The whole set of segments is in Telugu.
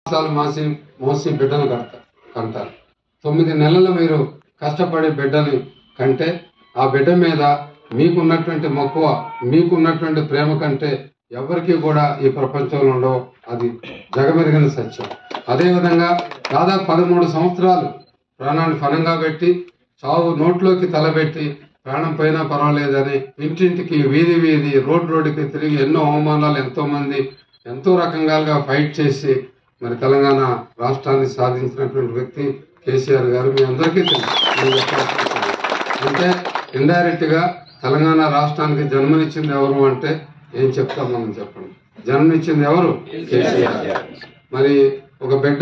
మాసాలు మాసి మోసి బిడ్డను కడత కంటారు తొమ్మిది నెలలు మీరు కష్టపడి బిడ్డని కంటే ఆ బిడ్డ మీద మీకున్నటువంటి మక్కువ మీకున్నటువంటి ప్రేమ కంటే ఎవరికి కూడా ఈ ప్రపంచంలో ఉండవు అది జగమెరిగిన సత్యం అదేవిధంగా దాదాపు పదమూడు సంవత్సరాలు ప్రాణాన్ని ఫలంగా పెట్టి చావు నోట్లోకి తలబెట్టి ప్రాణం పోయినా పర్వాలేదని ఇంటింటికి వీధి వీధి రోడ్ రోడ్డుకి తిరిగి ఎన్నో అవమానాలు ఎంతో మంది ఎంతో రకంగా ఫైట్ చేసి మరి తెలంగాణ రాష్ట్రాన్ని సాధించినటువంటి వ్యక్తి కేసీఆర్ గారు మీ అందరికీ తెలుసు నేను చెప్పాల్సిన అవసరం లేదు. అంటే ఇండైరెక్ట్ గా తెలంగాణ రాష్ట్రానికి జన్మనిచ్చింది ఎవరు అంటే ఏం చెప్తాం మనం చెప్పండి జన్మనిచ్చింది ఎవరు కేసీఆర్ మరి ఒక బిడ్డ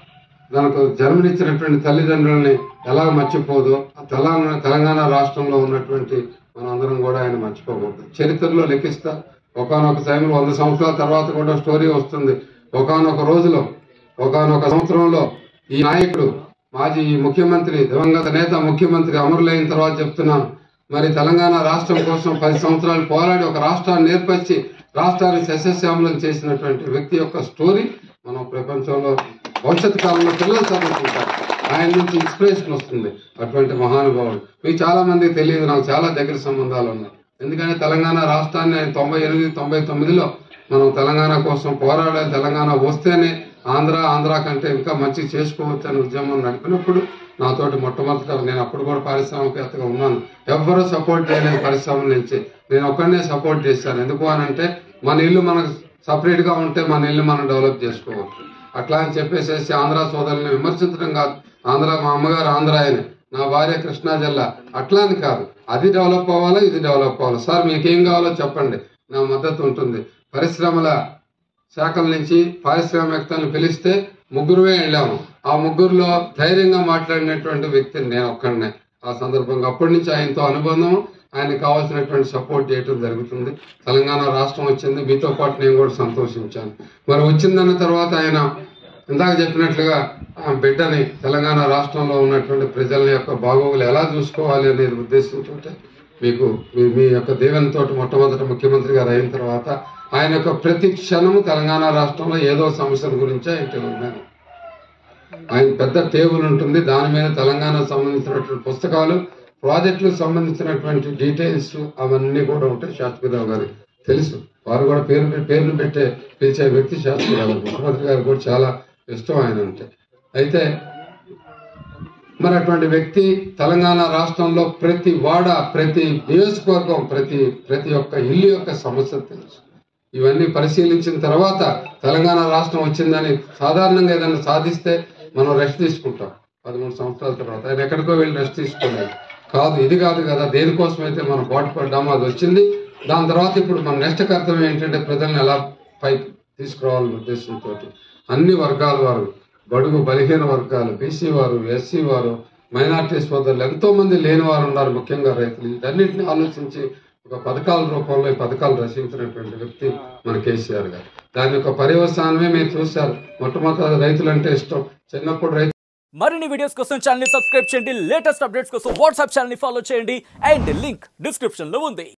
తనకు జన్మనిచ్చినటువంటి తల్లిదండ్రులని ఎలా మర్చిపోదు ఆ తెలంగాణ తెలంగాణ రాష్ట్రంలో ఉన్నటువంటి మనందరం కూడా ఆయన మర్చిపోకూడదు చరిత్రలో లెక్కిస్తా ఒకనొక టైంలో వంద సంవత్సరాల తర్వాత కూడా స్టోరీ వస్తుంది ఒకనొక రోజులో ఒకనొక సంవత్సరంలో ఈ నాయకుడు మాజీ ముఖ్యమంత్రి దివంగత నేత ముఖ్యమంత్రి అమరులైన తర్వాత చెప్తున్నాను మరి తెలంగాణ రాష్ట్రం కోసం పది సంవత్సరాలు పోరాడి ఒక రాష్ట్రాన్ని ఏర్పరిచి రాష్ట్రాన్ని సస్యశ్యామలం చేసినటువంటి వ్యక్తి యొక్క స్టోరీ మనం ప్రపంచంలో భవిష్యత్ కాలంలో పిల్లలు చదువుకుంటారు ఆయన నుంచి ఇన్స్పిరేషన్ వస్తుంది అటువంటి మహానుభావుడు మీకు చాలా మందికి తెలియదు నాకు చాలా దగ్గర సంబంధాలు ఉన్నాయి ఎందుకంటే తెలంగాణ రాష్ట్రాన్ని ఆయన తొంభై ఎనిమిది తొంభై తొమ్మిదిలో మనం తెలంగాణ కోసం పోరాడాలి తెలంగాణ వస్తేనే ఆంధ్ర ఆంధ్ర కంటే ఇంకా మంచి చేసుకోవచ్చు అనే ఉద్యమం నడిపినప్పుడు నాతోటి మొట్టమొదట నేను అప్పుడు కూడా పారిశ్రామికవేత్తగా ఉన్నాను ఎవ్వరూ సపోర్ట్ చేయలేదు పరిశ్రమల నుంచి నేను ఒక్కడనే సపోర్ట్ చేశాను ఎందుకు అని అంటే మన ఇల్లు మనకు సపరేట్ గా ఉంటే మన ఇల్లు మనం డెవలప్ చేసుకోవచ్చు అట్లా అని చెప్పేసేసి ఆంధ్ర సోదరుల్ని విమర్శించడం కాదు ఆంధ్ర మా అమ్మగారు ఆంధ్ర ఆయన నా భార్య కృష్ణా జిల్లా అట్లా అని కాదు అది డెవలప్ అవ్వాలా ఇది డెవలప్ అవ్వాలి సార్ మీకేం కావాలో చెప్పండి నా మద్దతు ఉంటుంది పరిశ్రమల శాఖల నుంచి పారిశ్రామికతను పిలిస్తే ముగ్గురువే వెళ్ళాము ఆ ముగ్గురులో ధైర్యంగా మాట్లాడినటువంటి వ్యక్తిని నేను ఒక్కడనే ఆ సందర్భంగా అప్పటి నుంచి ఆయనతో అనుబంధం ఆయనకు కావాల్సినటువంటి సపోర్ట్ చేయడం జరుగుతుంది తెలంగాణ రాష్ట్రం వచ్చింది మీతో పాటు నేను కూడా సంతోషించాను మరి వచ్చిందన్న తర్వాత ఆయన ఇందాక చెప్పినట్లుగా ఆ బిడ్డని తెలంగాణ రాష్ట్రంలో ఉన్నటువంటి ప్రజల యొక్క బాగోగులు ఎలా చూసుకోవాలి అనేది ఉద్దేశంతో మీకు మీ మీ యొక్క దీవెనతో మొట్టమొదటి ముఖ్యమంత్రి గారు అయిన తర్వాత ఆయన యొక్క ప్రతి క్షణము తెలంగాణ రాష్ట్రంలో ఏదో సమస్యల గురించే ఆయన ఉన్నాను ఆయన పెద్ద టేబుల్ ఉంటుంది దాని మీద తెలంగాణకు సంబంధించినటువంటి పుస్తకాలు ప్రాజెక్టులకు సంబంధించినటువంటి డీటెయిల్స్ అవన్నీ కూడా ఉంటాయి శాస్త్రిరావు గారికి తెలుసు వారు కూడా పేరు పేర్లు పెట్టే పిలిచే వ్యక్తి శాస్త్రిరావు గారు ముఖ్యమంత్రి గారు కూడా చాలా ఇష్టం ఆయన అంటే అయితే మరి అటువంటి వ్యక్తి తెలంగాణ రాష్ట్రంలో ప్రతి వాడ ప్రతి నియోజకవర్గం ప్రతి ప్రతి ఒక్క ఇల్లు యొక్క సమస్య తెలుసు ఇవన్నీ పరిశీలించిన తర్వాత తెలంగాణ రాష్ట్రం వచ్చిందని సాధారణంగా ఏదైనా సాధిస్తే మనం రెస్ట్ తీసుకుంటాం పదమూడు సంవత్సరాల తర్వాత ఆయన ఎక్కడికో వెళ్ళి రెస్ట్ తీసుకోలేదు కాదు ఇది కాదు కదా దేనికోసం అయితే మనం పాటుపడ్డామో అది వచ్చింది దాని తర్వాత ఇప్పుడు మన నెక్స్ట్ కర్తవ్యం ఏంటంటే ప్రజల్ని ఎలా పైకి తీసుకురావాలనే ఉద్దేశంతో అన్ని వర్గాల వారు బడుగు బలహీన వర్గాలు బీసీ వారు ఎస్సీ వారు మైనార్టీ సోదరులు ఎంతో మంది లేని వారు ఉన్నారు ముఖ్యంగా రైతులు వీటన్నిటిని ఆలోచించి ఒక పథకాల రూపంలో ఈ పథకాలు రచించినటువంటి వ్యక్తి మన కేసీఆర్ గారు దాని యొక్క పర్యవసానమే మీరు చూశారు మొట్టమొదటి రైతులు అంటే ఇష్టం చిన్నప్పుడు రైతు మరిన్ని వీడియోస్ కోసం ఛానల్ ని సబ్స్క్రైబ్ చేయండి లేటెస్ట్ అప్డేట్స్ కోసం వాట్సాప్ ఛానల్ ని ఫాలో చేయండి అండ్ లింక్ డిస్క్రిప్షన్ లో ఉంది